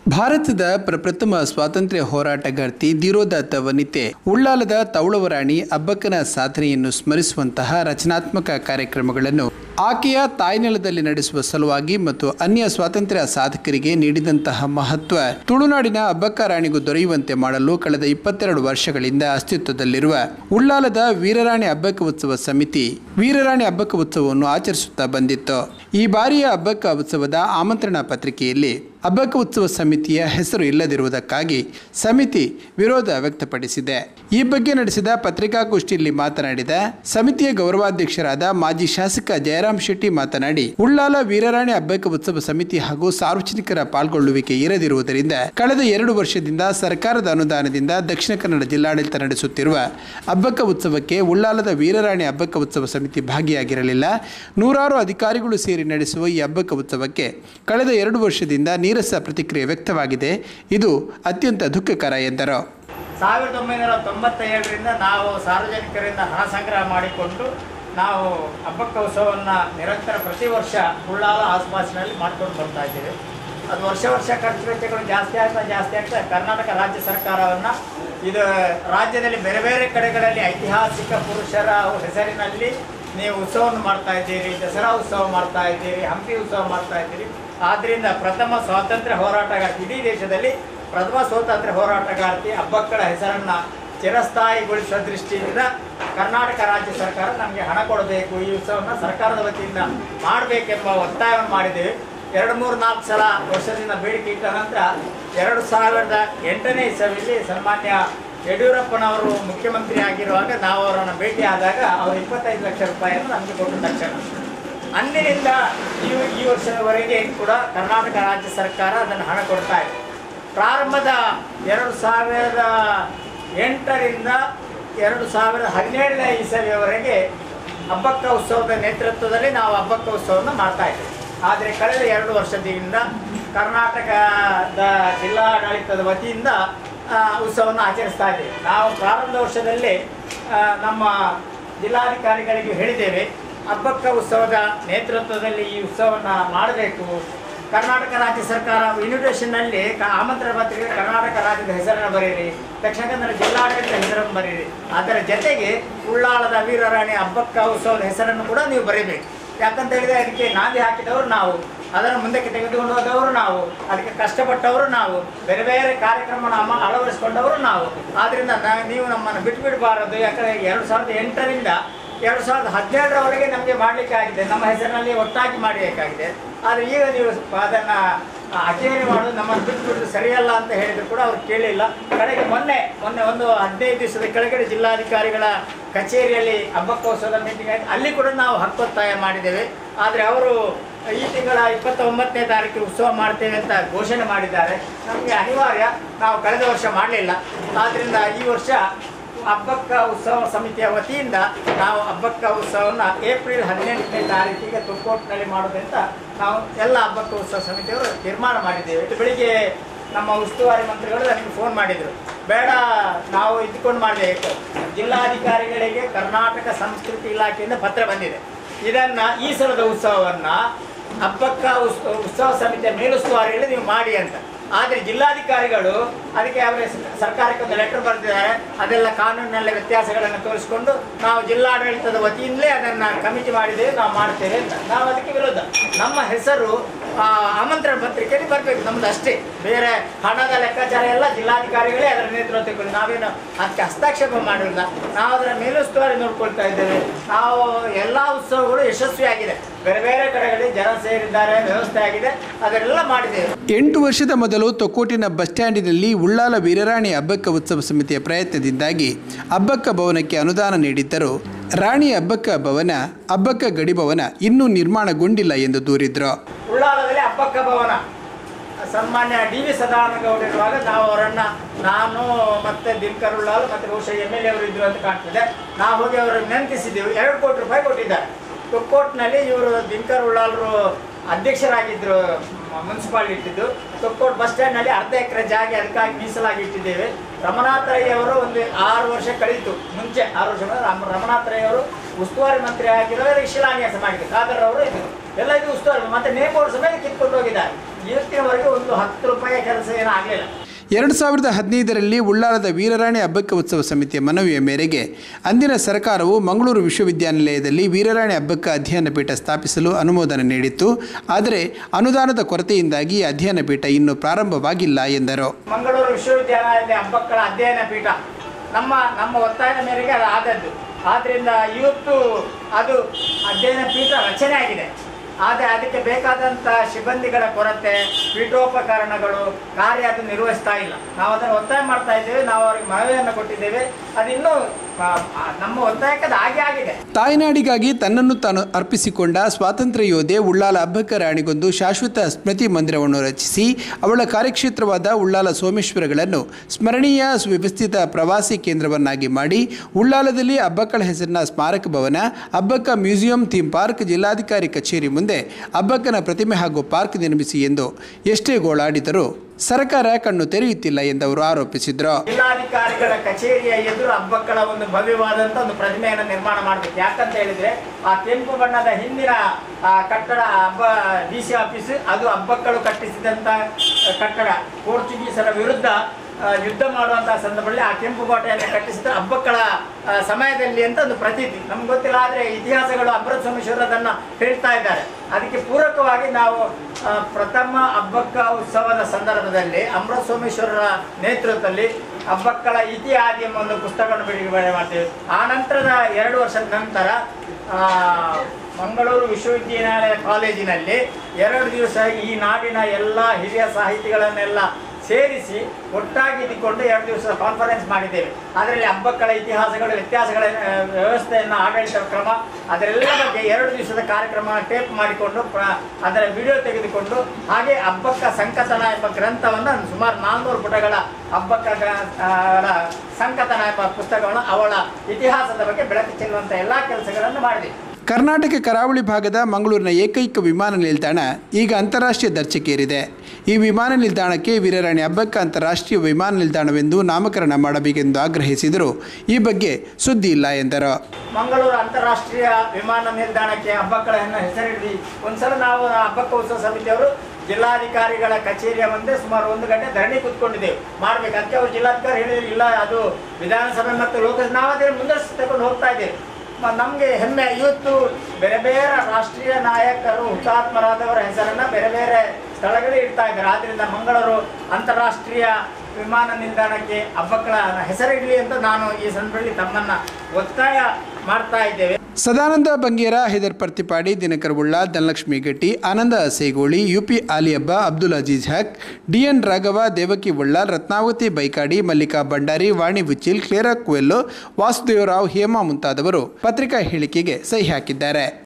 ಭಾರತದ ಪ್ರಪ್ರಥಮ ಸ್ವಾತಂತ್ರ್ಯ ಹೋರಾಟಗಾರ್ತಿ ಧೀರೋದಾತ್ತ ವನಿತೆ ಉಳ್ಳಾಲದ ತೌಳವರಾಣಿ ಅಬ್ಬಕ್ಕನ ಸಾಧನೆಯನ್ನು ಸ್ಮರಿಸುವಂತಹ ರಚನಾತ್ಮಕ ಕಾರ್ಯಕ್ರಮಗಳನ್ನು ಆಕೆಯ ತಾಯ್ನೆಲದಲ್ಲಿ ನಡೆಸುವ ಸಲುವಾಗಿ ಮತ್ತು ಅನ್ಯ ಸ್ವಾತಂತ್ರ್ಯ ಸಾಧಕರಿಗೆ ನೀಡಿದಂತಹ ಮಹತ್ವ ತುಳುನಾಡಿನ ಅಬ್ಬಕ್ಕ ರಾಣಿಗೂ ದೊರೆಯುವಂತೆ ಮಾಡಲು ಕಳೆದ ಇಪ್ಪತ್ತೆರಡು ವರ್ಷಗಳಿಂದ ಅಸ್ತಿತ್ವದಲ್ಲಿರುವ ಉಳ್ಳಾಲದ ವೀರರಾಣಿ ಅಬ್ಬಕ್ಕ ಉತ್ಸವ ಸಮಿತಿ ವೀರರಾಣಿ ಅಬ್ಬಕ್ಕ ಉತ್ಸವವನ್ನು ಆಚರಿಸುತ್ತಾ ಬಂದಿತ್ತು ಈ ಬಾರಿಯ ಅಬ್ಬಕ್ಕ ಉತ್ಸವದ ಆಮಂತ್ರಣ ಪತ್ರಿಕೆಯಲ್ಲಿ ಅಬ್ಬಕ್ಕ ಉತ್ಸವ ಸಮಿತಿಯ ಹೆಸರು ಇಲ್ಲದಿರುವುದಕ್ಕಾಗಿ ಸಮಿತಿ ವಿರೋಧ ವ್ಯಕ್ತಪಡಿಸಿದೆ ಈ ಬಗ್ಗೆ ನಡೆಸಿದ ಪತ್ರಿಕಾಗೋಷ್ಠಿಯಲ್ಲಿ ಮಾತನಾಡಿದ ಸಮಿತಿಯ ಗೌರವಾಧ್ಯಕ್ಷರಾದ ಮಾಜಿ ಶಾಸಕ ಜಯರಾಮ್ ಶೆಟ್ಟಿ ಮಾತನಾಡಿ ಉಳ್ಳಾಲ ವೀರರಾಣಿ ಅಬ್ಬಕ್ಕ ಉತ್ಸವ ಸಮಿತಿ ಹಾಗೂ ಸಾರ್ವಜನಿಕರ ಪಾಲ್ಗೊಳ್ಳುವಿಕೆ ಇರದಿರುವುದರಿಂದ ಕಳೆದ ಎರಡು ವರ್ಷದಿಂದ ಸರ್ಕಾರದ ಅನುದಾನದಿಂದ ದಕ್ಷಿಣ ಕನ್ನಡ ಜಿಲ್ಲಾಡಳಿತ ನಡೆಸುತ್ತಿರುವ ಅಬ್ಬಕ್ಕ ಉತ್ಸವಕ್ಕೆ ಉಳ್ಳಾಲದ ವೀರರಾಣಿ ಅಬ್ಬಕ್ಕ ಉತ್ಸವ ಸಮಿತಿ ಭಾಗಿಯಾಗಿರಲಿಲ್ಲ ನೂರಾರು ಅಧಿಕಾರಿಗಳು ಸೇರಿ ನಡೆಸುವ ಈ ಹಬ್ಬಕ್ಕ ಉತ್ಸವಕ್ಕೆ ಕಳೆದ ಎರಡು ವರ್ಷದಿಂದ ನೀರಸ ಪ್ರತಿಕ್ರಿಯೆ ವ್ಯಕ್ತವಾಗಿದೆ ಇದು ಅತ್ಯಂತ ದುಃಖಕರ ಎಂದರು ಸಾವಿರದ ಒಂಬೈನೂರ ತೊಂಬತ್ತ ಏಳರಿಂದ ನಾವು ಸಾರ್ವಜನಿಕರಿಂದ ಹಣ ಸಂಗ್ರಹ ಮಾಡಿಕೊಂಡು ನಾವು ಹಬ್ಬಕ್ಕ ಉತ್ಸವವನ್ನು ನಿರಂತರ ಪ್ರತಿ ವರ್ಷ ಉಳ್ಳಾಲ ಆಸುಪಾಸಿನಲ್ಲಿ ಮಾಡ್ಕೊಂಡು ಬರ್ತಾ ಇದ್ದೀವಿ ಅದು ವರ್ಷ ವರ್ಷ ಖರ್ಚು ವೆಚ್ಚಗಳು ಜಾಸ್ತಿ ಆಗ್ತಾ ಜಾಸ್ತಿ ಆಗ್ತಾ ಕರ್ನಾಟಕ ರಾಜ್ಯ ಸರ್ಕಾರವನ್ನು ಇದು ರಾಜ್ಯದಲ್ಲಿ ಬೇರೆ ಬೇರೆ ಕಡೆಗಳಲ್ಲಿ ಐತಿಹಾಸಿಕ ಪುರುಷರ ಹೆಸರಿನಲ್ಲಿ ನೀವು ಉತ್ಸವವನ್ನು ಮಾಡ್ತಾ ಇದ್ದೀರಿ ದಸರಾ ಉತ್ಸವ ಮಾಡ್ತಾ ಇದ್ದೀರಿ ಹಂಪಿ ಉತ್ಸವ ಮಾಡ್ತಾ ಇದ್ದೀರಿ ಆದ್ದರಿಂದ ಪ್ರಥಮ ಸ್ವಾತಂತ್ರ್ಯ ಹೋರಾಟಗಾರ್ತಿ ಇಡೀ ದೇಶದಲ್ಲಿ ಪ್ರಥಮ ಸ್ವಾತಂತ್ರ್ಯ ಹೋರಾಟಗಾರ್ತಿ ಹಬ್ಬಕ್ಕಳ ಹೆಸರನ್ನು ಚಿರಸ್ಥಾಯಿಗೊಳಿಸುವ ದೃಷ್ಟಿಯಿಂದ ಕರ್ನಾಟಕ ರಾಜ್ಯ ಸರ್ಕಾರ ನಮಗೆ ಹಣ ಕೊಡಬೇಕು ಈ ಉತ್ಸವವನ್ನು ಸರ್ಕಾರದ ವತಿಯಿಂದ ಮಾಡಬೇಕೆಂಬ ಒತ್ತಾಯವನ್ನು ಮಾಡಿದ್ದೇವೆ ಎರಡು ಮೂರು ನಾಲ್ಕು ಸಲ ವರ್ಷದಿಂದ ಬೇಡಿಕೆ ಇಟ್ಟ ನಂತರ ಎರಡು ಸಾವಿರದ ಎಂಟನೇ ಇಸವಿಯಲ್ಲಿ ಸನ್ಮಾನ್ಯ ಯಡಿಯೂರಪ್ಪನವರು ಮುಖ್ಯಮಂತ್ರಿ ಆಗಿರುವಾಗ ನಾವು ಅವರನ್ನು ಭೇಟಿಯಾದಾಗ ಅವರು ಇಪ್ಪತ್ತೈದು ಲಕ್ಷ ರೂಪಾಯಿಯನ್ನು ನಮಗೆ ಕೊಟ್ಟ ತಕ್ಷಣ ಅಂದಿನಿಂದ ಈ ಈ ವರ್ಷದವರೆಗೆ ಕೂಡ ಕರ್ನಾಟಕ ರಾಜ್ಯ ಸರ್ಕಾರ ಅದನ್ನು ಹಣ ಕೊಡ್ತಾ ಇದೆ ಪ್ರಾರಂಭದ ಎರಡು ಸಾವಿರದ ಎಂಟರಿಂದ ಎರಡು ಸಾವಿರದ ಹದಿನೇಳನೇ ಇಸವಿಯವರೆಗೆ ಹಬ್ಬಕ್ಕ ಉತ್ಸವದ ನೇತೃತ್ವದಲ್ಲಿ ನಾವು ಹಬ್ಬಕ್ಕ ಉತ್ಸವವನ್ನು ಮಾಡ್ತಾ ಇದ್ದೇವೆ ಆದರೆ ಕಳೆದ ಎರಡು ವರ್ಷದಿಂದ ಕರ್ನಾಟಕದ ಜಿಲ್ಲಾಡಳಿತದ ವತಿಯಿಂದ ಆ, ಉತ್ಸವವನ್ನು ಆಚರಿಸ್ತಾ ಇದ್ದೇವೆ ನಾವು ಪ್ರಾರಂಭ ವರ್ಷದಲ್ಲಿ ಆ, ನಮ್ಮ ಜಿಲ್ಲಾಧಿಕಾರಿಗಳಿಗೆ ಹೇಳಿದ್ದೇವೆ ಹಬ್ಬಕ್ಕ ಉತ್ಸವದ ನೇತೃತ್ವದಲ್ಲಿ ಈ ಉತ್ಸವವನ್ನು ಮಾಡಬೇಕು ಕರ್ನಾಟಕ ರಾಜ್ಯ ಸರ್ಕಾರ ಇನ್ವಿಟೇಷನ್ನಲ್ಲಿ ಕ ಆಮಂತ್ರಣ ಪತ್ರಿಕೆ ಕರ್ನಾಟಕ ರಾಜ್ಯದ ಹೆಸರನ್ನು ಬರೀರಿ ದಕ್ಷಿಣ ಕನ್ನಡ ಜಿಲ್ಲಾಡಳಿತ ಹೆಸರನ್ನು ಬರೀರಿ ಅದರ ಜೊತೆಗೆ ಉಳ್ಳಾಳದ ವೀರರಾಣಿ ಹಬ್ಬಕ್ಕ ಉತ್ಸವದ ಹೆಸರನ್ನು ಕೂಡ ನೀವು ಬರೀಬೇಕು ಯಾಕಂತ ಹೇಳಿದ್ರೆ ಅದಕ್ಕೆ ನಾಂದಿ ಹಾಕಿದವರು ನಾವು ಅದನ್ನು ಮುಂದಕ್ಕೆ ತೆಗೆದುಕೊಂಡು ಹೋದವರು ನಾವು ಅದಕ್ಕೆ ಕಷ್ಟಪಟ್ಟವರು ನಾವು ಬೇರೆ ಬೇರೆ ಕಾರ್ಯಕ್ರಮವನ್ನು ಅಮ ಅಳವಡಿಸಿಕೊಂಡವರು ನಾವು ಆದ್ದರಿಂದ ನಾ- ನೀವು ನಮ್ಮನ್ನು ಬಿಟ್ಟು ಬಿಡಬಾರದು ಯಾಕಂದರೆ ಎರಡು ಸಾವಿರದ ಎಂಟರಿಂದ ಎರಡು ಸಾವಿರದ ಹದಿನೇಳರವರೆಗೆ ನಮಗೆ ಮಾಡಲಿಕ್ಕೆ ಆಗಿದೆ ನಮ್ಮ ಹೆಸರಿನಲ್ಲಿ ಒಟ್ಟಾಗಿ ಮಾಡಬೇಕಾಗಿದೆ ಆದರೆ ಈಗ ನೀವು ಅದನ್ನು ಅಧ್ಯಯನ ಮಾಡೋದು ನಮ್ಮನ್ನು ಬಿಟ್ಟು ಬಿಡೋದು ಸರಿಯಲ್ಲ ಅಂತ ಹೇಳಿದ್ರು ಕೂಡ ಅವ್ರು ಕೇಳಿಲ್ಲ ಕಡೆಗೆ ಮೊನ್ನೆ ಮೊನ್ನೆ ಒಂದು ಹದಿನೈದು ದಿವಸದ ಕೆಳಗಡೆ ಜಿಲ್ಲಾಧಿಕಾರಿಗಳ ಕಚೇರಿಯಲ್ಲಿ ಹಬ್ಬಕ್ಕೋತ್ಸವದ ಮೀಟಿಂಗ್ ಆಯಿತು ಅಲ್ಲಿ ಕೂಡ ನಾವು ಹಕ್ಕೊತ್ತಾಯ ಮಾಡಿದ್ದೇವೆ ಆದರೆ ಅವರು ಈ ತಿಂಗಳ ಇಪ್ಪತ್ತ ಒಂಬತ್ತನೇ ತಾರೀಕು ಉತ್ಸವ ಮಾಡ್ತೇವೆ ಅಂತ ಘೋಷಣೆ ಮಾಡಿದ್ದಾರೆ ನಮಗೆ ಅನಿವಾರ್ಯ ನಾವು ಕಳೆದ ವರ್ಷ ಮಾಡಲಿಲ್ಲ ಆದ್ದರಿಂದ ಈ ವರ್ಷ ಹಬ್ಬಕ್ಕ ಉತ್ಸವ ಸಮಿತಿಯ ವತಿಯಿಂದ ನಾವು ಹಬ್ಬಕ್ಕ ಉತ್ಸವವನ್ನು ಏಪ್ರಿಲ್ ಹದಿನೆಂಟನೇ ತಾರೀಕಿಗೆ ತುರ್ಕೋಟ್ನಲ್ಲಿ ಮಾಡೋದಂತ ನಾವು ಎಲ್ಲ ಹಬ್ಬಕ್ಕ ಉತ್ಸವ ಸಮಿತಿಯವರು ತೀರ್ಮಾನ ಮಾಡಿದ್ದೇವೆ ಇದು ಬೆಳಿಗ್ಗೆ ನಮ್ಮ ಉಸ್ತುವಾರಿ ಮಂತ್ರಿಗಳು ನನಗೆ ಫೋನ್ ಮಾಡಿದರು ಬೇಡ ನಾವು ಇದ್ದುಕೊಂಡು ಮಾಡಬೇಕು ಜಿಲ್ಲಾಧಿಕಾರಿಗಳಿಗೆ ಕರ್ನಾಟಕ ಸಂಸ್ಕೃತಿ ಇಲಾಖೆಯಿಂದ ಪತ್ರ ಬಂದಿದೆ ಇದನ್ನು ಈ ಸಲದ ಉತ್ಸವವನ್ನು ಹಬ್ಬಕ್ಕ ಉತ್ಸವ ಉತ್ಸವ ಸಮಿತಿಯ ಮೇಲುಸ್ತುವಾರಿಯಲ್ಲಿ ನೀವು ಮಾಡಿ ಅಂತ ಆದರೆ ಜಿಲ್ಲಾಧಿಕಾರಿಗಳು ಅದಕ್ಕೆ ಅವರ ಸರ್ಕಾರಕ್ಕೆ ಒಂದು ಲೆಟರ್ ಬರೆದಿದ್ದಾರೆ ಅದೆಲ್ಲ ಕಾನೂನಿನಲ್ಲಿ ವ್ಯತ್ಯಾಸಗಳನ್ನು ತೋರಿಸಿಕೊಂಡು ನಾವು ಜಿಲ್ಲಾಡಳಿತದ ವತಿಯಿಂದಲೇ ಅದನ್ನು ಕಮಿಟಿ ಮಾಡಿದ್ದೇವೆ ನಾವು ಮಾಡ್ತೇವೆ ಅಂತ ನಾವು ಅದಕ್ಕೆ ವಿರೋಧ ನಮ್ಮ ಹೆಸರು ಆ, ಆಮಂತ್ರಣ ಪತ್ರಿಕೆಯಲ್ಲಿ ಬರಬೇಕು ನಮ್ದು ಅಷ್ಟೇ ಬೇರೆ ಹಣದ ಲೆಕ್ಕಾಚಾರ ಎಲ್ಲ ಜಿಲ್ಲಾಧಿಕಾರಿಗಳೇ ಅದರ ನೇತೃತ್ವ ತಗೊಳ್ಳಿ ನಾವೇನು ಅದಕ್ಕೆ ಹಸ್ತಕ್ಷೇಪ ಮಾಡಿಲ್ಲ ನಾವು ಅದರ ಮೇಲುಸ್ತುವಾರಿ ನೋಡ್ಕೊಳ್ತಾ ಇದ್ದೇವೆ ನಾವು ಎಲ್ಲ ಉತ್ಸವಗಳು ಯಶಸ್ವಿಯಾಗಿದೆ ಬೇರೆ ಬೇರೆ ಕಡೆಗಳಲ್ಲಿ ಜನ ಸೇರಿದ್ದಾರೆ ವ್ಯವಸ್ಥೆ ಆಗಿದೆ ಅದನ್ನೆಲ್ಲ ಮಾಡಿದ್ದೇವೆ ಎಂಟು ವರ್ಷದ ಮೊದಲು ತೊಕ್ಕೋಟಿನ ಬಸ್ ಸ್ಟ್ಯಾಂಡಿನಲ್ಲಿ ಉಳ್ಳಾಲ ವೀರರಾಣಿ ಹಬ್ಬಕ್ಕ ಉತ್ಸವ ಸಮಿತಿಯ ಪ್ರಯತ್ನದಿಂದಾಗಿ ಹಬ್ಬಕ್ಕ ಭವನಕ್ಕೆ ಅನುದಾನ ನೀಡಿದ್ದರು ರಾಣಿ ಹಬ್ಬಕ್ಕ ಭವನ ಹಬ್ಬಕ್ಕ ಗಡಿ ಭವನ ಇನ್ನೂ ನಿರ್ಮಾಣಗೊಂಡಿಲ್ಲ ಎಂದು ದೂರಿದ್ರು ಉಳ್ಳಾಲದಲ್ಲಿ ಹಬ್ಬಕ್ಕ ಭವನ ಸನ್ಮಾನ್ಯ ಡಿ ವಿ ಸದಾನಂದಗೌಡ ಇರುವಾಗ ನಾವು ಅವರನ್ನ ನಾನು ಮತ್ತೆ ದಿನಕರ್ ಉಳ್ಳಾಲ್ ಮತ್ತೆ ಬಹುಶಃ ಎಮ್ ಎಲ್ ಎ ಅವರು ಇದ್ರು ಅಂತ ಕಾಣ್ತದೆ ನಾವು ಹೋಗಿ ಅವರನ್ನು ನೆನಪಿಸಿದ್ದೀವಿ ಎರಡು ಕೋಟಿ ರೂಪಾಯಿ ಕೊಟ್ಟಿದ್ದಾರೆ ತೊಕ್ಕೋಟ್ನಲ್ಲಿ ಇವರು ದಿನಕರ್ ಉಳ್ಳಾಲ್ರು ಅಧ್ಯಕ್ಷರಾಗಿದ್ದರು ಮುನ್ಸಿಪಾಲಿಟಿದ್ದು ತೊಕ್ಕೋಟ್ ಬಸ್ ಸ್ಟ್ಯಾಂಡ್ನಲ್ಲಿ ಅರ್ಧ ಎಕರೆ ಜಾಗ ಅದಕ್ಕಾಗಿ ಮೀಸಲಾಗಿ ಇಟ್ಟಿದ್ದೇವೆ ರಮನಾಥ್ ರೈ ಅವರು ಒಂದು ಆರು ವರ್ಷ ಕಳೀತು ಮುಂಚೆ ಆರು ವರ್ಷ ಮುಂಚೆ ರಮ- ರಮನಾಥ್ ರೈ ಅವರು ಉಸ್ತುವಾರಿ ಮಂತ್ರಿ ಆಗಿರೋರಿಗೆ ಶಿಲಾನ್ಯಾಸ ಮಾಡಿದ್ರು ಖಾದರ್ ಅವರು ಇದ್ರು ಎಲ್ಲ ಇದು ಉಸ್ತುವಾರಿ ಮತ್ತೆ ನೇಮೋಡ್ ಸಮೇತ ಕಿತ್ಕೊಂಡು ಹೋಗಿದ್ದಾರೆ ಇವತ್ತಿನವರೆಗೆ ಒಂದು ಹತ್ತು ರೂಪಾಯಿ ಕೆಲಸ ಏನೂ ಆಗಲಿಲ್ಲ ಎರಡು ಸಾವಿರದ ಹದಿನೈದರಲ್ಲಿ ಉಳ್ಳಾಲದ ವೀರರಾಣಿ ಹಬ್ಬಕ್ಕ ಉತ್ಸವ ಸಮಿತಿಯ ಮನವಿಯ ಮೇರೆಗೆ ಅಂದಿನ ಸರ್ಕಾರವು ಮಂಗಳೂರು ವಿಶ್ವವಿದ್ಯಾನಿಲಯದಲ್ಲಿ ವೀರರಾಣಿ ಹಬ್ಬಕ್ಕ ಅಧ್ಯಯನ ಪೀಠ ಸ್ಥಾಪಿಸಲು ಅನುಮೋದನೆ ನೀಡಿತ್ತು ಆದರೆ ಅನುದಾನದ ಕೊರತೆಯಿಂದಾಗಿ ಈ ಅಧ್ಯಯನ ಪೀಠ ಇನ್ನೂ ಪ್ರಾರಂಭವಾಗಿಲ್ಲ ಎಂದರು ಮಂಗಳೂರು ವಿಶ್ವವಿದ್ಯಾಲಯದ ಹಬ್ಬಕ್ಕಳ ಅಧ್ಯಯನ ಪೀಠ ನಮ್ಮ ನಮ್ಮ ಒತ್ತಾಯದ ಮೇರೆಗೆ ಅದು ಆದದ್ದು ಆದ್ದರಿಂದ ಇವತ್ತು ಅದು ಅಧ್ಯಯನ ಪೀಠ ರಚನೆ ಆಗಿದೆ ಆದರೆ ಅದಕ್ಕೆ ಬೇಕಾದಂಥ ಸಿಬ್ಬಂದಿಗಳ ಕೊರತೆ ಪೀಠೋಪಕರಣಗಳು ಕಾರ್ಯ ಅದು ನಿರ್ವಹಿಸ್ತಾ ಇಲ್ಲ ನಾವು ಅದನ್ನು ಒತ್ತಾಯ ಮಾಡ್ತಾ ಇದ್ದೇವೆ ನಾವು ಅವರಿಗೆ ಮನವಿಯನ್ನು ಕೊಟ್ಟಿದ್ದೇವೆ ಅದಿನ್ನೂ ಆ, ಆ, ನಮ್ಮ ಒತ್ತಾಯಕ್ಕೆ ಹಾಗೆ ಆಗಿದೆ ತಾಯ್ನಾಡಿಗಾಗಿ ತನ್ನನ್ನು ತಾನು ಅರ್ಪಿಸಿಕೊಂಡ ಸ್ವಾತಂತ್ರ್ಯ ಯೋಧೆ ಉಳ್ಳಾಲ ಹಬ್ಬಕ್ಕ ರಾಣಿಗೊಂದು ಶಾಶ್ವತ ಸ್ಮೃತಿ ಮಂದಿರವನ್ನು ರಚಿಸಿ ಅವಳ ಕಾರ್ಯಕ್ಷೇತ್ರವಾದ ಉಳ್ಳಾಲ ಸೋಮೇಶ್ವರಗಳನ್ನು ಸ್ಮರಣೀಯ ಸುವ್ಯವಸ್ಥಿತ ಪ್ರವಾಸಿ ಕೇಂದ್ರವನ್ನಾಗಿ ಮಾಡಿ ಉಳ್ಳಾಲದಲ್ಲಿ ಹಬ್ಬಕ್ಕಳ ಹೆಸರಿನ ಸ್ಮಾರಕ ಭವನ ಹಬ್ಬಕ್ಕ ಮ್ಯೂಸಿಯಂ ಥೀಮ್ ಪಾರ್ಕ್ ಜಿಲ್ಲಾಧಿಕಾರಿ ಕಚೇರಿ ಮುಂದೆ ಹಬ್ಬಕ್ಕನ ಪ್ರತಿಮೆ ಹಾಗೂ ಪಾರ್ಕ್ ನಿರ್ಮಿಸಿ ಎಂದು ಎಷ್ಟೇ ಗೋಳಾಡಿದರೂ ಸರ್ಕಾರ ಕಣ್ಣು ತೆರೆಯುತ್ತಿಲ್ಲ ಎಂದವರು ಆರೋಪಿಸಿದರು ಜಿಲ್ಲಾಧಿಕಾರಿಗಳ ಕಚೇರಿಯ ಎದುರು ಹಬ್ಬಕ್ಕಳ ಒಂದು ಭವ್ಯವಾದಂತ ಒಂದು ಪ್ರತಿಮೆಯನ್ನು ನಿರ್ಮಾಣ ಮಾಡಬೇಕು ಯಾಕಂತ ಹೇಳಿದ್ರೆ ಆ ಕೆಂಪು ಬಣ್ಣದ ಹಿಂದಿನ ಆ ಕಟ್ಟಡ ಹಬ್ಬ ಡಿ ಸಿ ಆಫೀಸ್ ಅದು ಹಬ್ಬಕ್ಕಳು ಕಟ್ಟಿಸಿದಂತ ಕಟ್ಟಡ ಪೋರ್ಚುಗೀಸರ ವಿರುದ್ಧ ಆ, ಯುದ್ಧ ಮಾಡುವಂತಹ ಸಂದರ್ಭದಲ್ಲಿ ಆ ಕೆಂಪು ಕೋಟೆಯನ್ನು ಕಟ್ಟಿಸಿದ ಹಬ್ಬಕ್ಕಳ ಆ, ಸಮಯದಲ್ಲಿ ಅಂತ ಒಂದು ಪ್ರತೀತಿ ನಮ್ಗೆ ಗೊತ್ತಿಲ್ಲ ಆದರೆ ಇತಿಹಾಸಗಳು ಅಮೃತ ಸೋಮೇಶ್ವರದನ್ನ ಹೇಳ್ತಾ ಇದ್ದಾರೆ ಅದಕ್ಕೆ ಪೂರಕವಾಗಿ ನಾವು ಆ, ಪ್ರಥಮ ಹಬ್ಬಕ್ಕ ಉತ್ಸವದ ಸಂದರ್ಭದಲ್ಲಿ ಅಮೃತ ಸೋಮೇಶ್ವರರ ನೇತೃತ್ವದಲ್ಲಿ ಹಬ್ಬಕ್ಕಳ ಇತಿಹಾದಿ ಎಂಬ ಒಂದು ಪುಸ್ತಕವನ್ನು ಬಿಡುಗಡೆ ಮಾಡ್ತೇವೆ ಆ ನಂತರದ ಎರಡು ವರ್ಷದ ನಂತರ ಆ, ಮಂಗಳೂರು ವಿಶ್ವವಿದ್ಯಾನಿಲಯ ಕಾಲೇಜಿನಲ್ಲಿ ಎರಡು ದಿವಸ ಈ ನಾಡಿನ ಎಲ್ಲ ಹಿರಿಯ ಸಾಹಿತಿಗಳನ್ನೆಲ್ಲ ಸೇರಿಸಿ ಒಟ್ಟಾಗಿ ಇದ್ದುಕೊಂಡು ಎರಡು ದಿವಸ ಕಾನ್ಫರೆನ್ಸ್ ಮಾಡಿದ್ದೇವೆ ಅದರಲ್ಲಿ ಹಬ್ಬಕ್ಕಳ ಇತಿಹಾಸಗಳು ವ್ಯತ್ಯಾಸಗಳ ಆ, ವ್ಯವಸ್ಥೆಯನ್ನು ಆಡಳಿತ ಕ್ರಮ ಅದರೆಲ್ಲ ಬಗ್ಗೆ ಎರಡು ದಿವಸದ ಕಾರ್ಯಕ್ರಮ ಟೇಪ್ ಮಾಡಿಕೊಂಡು ಪ್ರ- ಅದರ ವಿಡಿಯೋ ತೆಗೆದುಕೊಂಡು ಹಾಗೆ ಹಬ್ಬಕ್ಕ ಸಂಕತನ ಎಂಬ ಗ್ರಂಥವನ್ನು ಸುಮಾರು ನಾಲ್ನೂರು ಪುಟಗಳ ಹಬ್ಬಕ್ಕ ಗ- ಆ, ರ ಸಂಕತನ ಎಂಬ ಪುಸ್ತಕವನ್ನು ಅವಳ ಇತಿಹಾಸದ ಬಗ್ಗೆ ಬೆಳಕು ಚೆಲ್ಲುವಂಥ ಎಲ್ಲ ಕೆಲಸಗಳನ್ನು ಮಾಡಿದೆ ಕರ್ನಾಟಕ ಕರಾವಳಿ ಭಾಗದ ಮಂಗಳೂರಿನ ಏಕೈಕ ವಿಮಾನ ನಿಲ್ದಾಣ ಈಗ ಅಂತಾರಾಷ್ಟ್ರೀಯ ದರ್ಜೆಗೇರಿದೆ ಈ ವಿಮಾನ ನಿಲ್ದಾಣಕ್ಕೆ ವೀರರಾಣಿ ಹಬ್ಬಕ್ಕ ಅಂತಾರಾಷ್ಟ್ರೀಯ ವಿಮಾನ ನಿಲ್ದಾಣವೆಂದು ನಾಮಕರಣ ಮಾಡಬೇಕೆಂದು ಆಗ್ರಹಿಸಿದರು ಈ ಬಗ್ಗೆ ಸುದ್ದಿ ಇಲ್ಲ ಎಂದರು ಮಂಗಳೂರು ಅಂತಾರಾಷ್ಟ್ರೀಯ ವಿಮಾನ ನಿಲ್ದಾಣಕ್ಕೆ ಹಬ್ಬಕ್ಕಳನ್ನು ಹೆಸರಿಡಿ ಒಂದ್ಸಲ ನಾವು ಹಬ್ಬಕ್ಕ ಉತ್ಸವ ಸಮಿತಿಯವರು ಜಿಲ್ಲಾಧಿಕಾರಿಗಳ ಕಚೇರಿಯ ಮುಂದೆ ಸುಮಾರು ಒಂದು ಗಂಟೆ ಧರಣಿ ಕೂತ್ಕೊಂಡಿದ್ದೇವೆ ಮಾಡ್ಬೇಕು ಅದಕ್ಕೆ ಅವರು ಜಿಲ್ಲಾಧಿಕಾರಿ ಹೇಳಿದ್ರು ಇಲ್ಲ ಅದು ವಿಧಾನಸಭೆ ಮತ್ತು ಲೋಕಸಭೆ ನಾವು ಅದನ್ನು ಮುಂದರ್ಸಿ ತಗೊಂಡು ಹೋಗ್ತಾ ಇದ್ದೇವೆ ಮ- ನಮ್ಗೆ ಹೆಮ್ಮೆ ಇವತ್ತು ಬೇರೆ ಬೇರೆ ರಾಷ್ಟ್ರೀಯ ನಾಯಕರು ಹುತಾತ್ಮರಾದವರ ಹೆಸರನ್ನ ಬೇರೆ ಬೇರೆ ಸ್ಥಳಗಳೇ ಇಡ್ತಾ ಇದ್ದಾರೆ ಆದ್ರಿಂದ ಮಂಗಳೂರು ಅಂತಾರಾಷ್ಟ್ರೀಯ ವಿಮಾನ ನಿಲ್ದಾಣಕ್ಕೆ ಹಬ್ಬಕ್ಕಳ ಹೆಸರಿಡಲಿ ಅಂತ ನಾನು ಈ ಸಂದರ್ಭದಲ್ಲಿ ತಮ್ಮನ್ನ ಒತ್ತಾಯ ಮಾಡ್ತಾ ಇದ್ದೇವೆ ಸದಾನಂದ ಬಂಗೇರ ಹೈದರ್ ಪರ್ತಿಪಾಡಿ ದಿನಕರ್ ಉಳ್ಳ ಧನಲಕ್ಷ್ಮಿ ಗಟ್ಟಿ ಆನಂದ ಅಸೇಗೋಳಿ ಯುಪಿ ಆಲಿಯಬ್ಬ ಅಬ್ದುಲ್ ಅಜೀಜ್ ಹಕ್ ಡಿಎನ್ ರಾಘವ ದೇವಕಿ ಉಳ್ಳಾಲ್ ರತ್ನಾವತಿ ಬೈಕಾಡಿ ಮಲ್ಲಿಕಾ ಭಂಡಾರಿ ವಾಣಿ ಬುಚ್ಚಿಲ್ ಕ್ಲೇರಾ ಕುವೆಲ್ಲೋ ವಾಸುದೇವರಾವ್ ಹೇಮಾ ಮುಂತಾದವರು ಪತ್ರಿಕಾ ಹೇಳಿಕೆಗೆ ಸಹಿ ಹಾಕಿದ್ದಾರೆ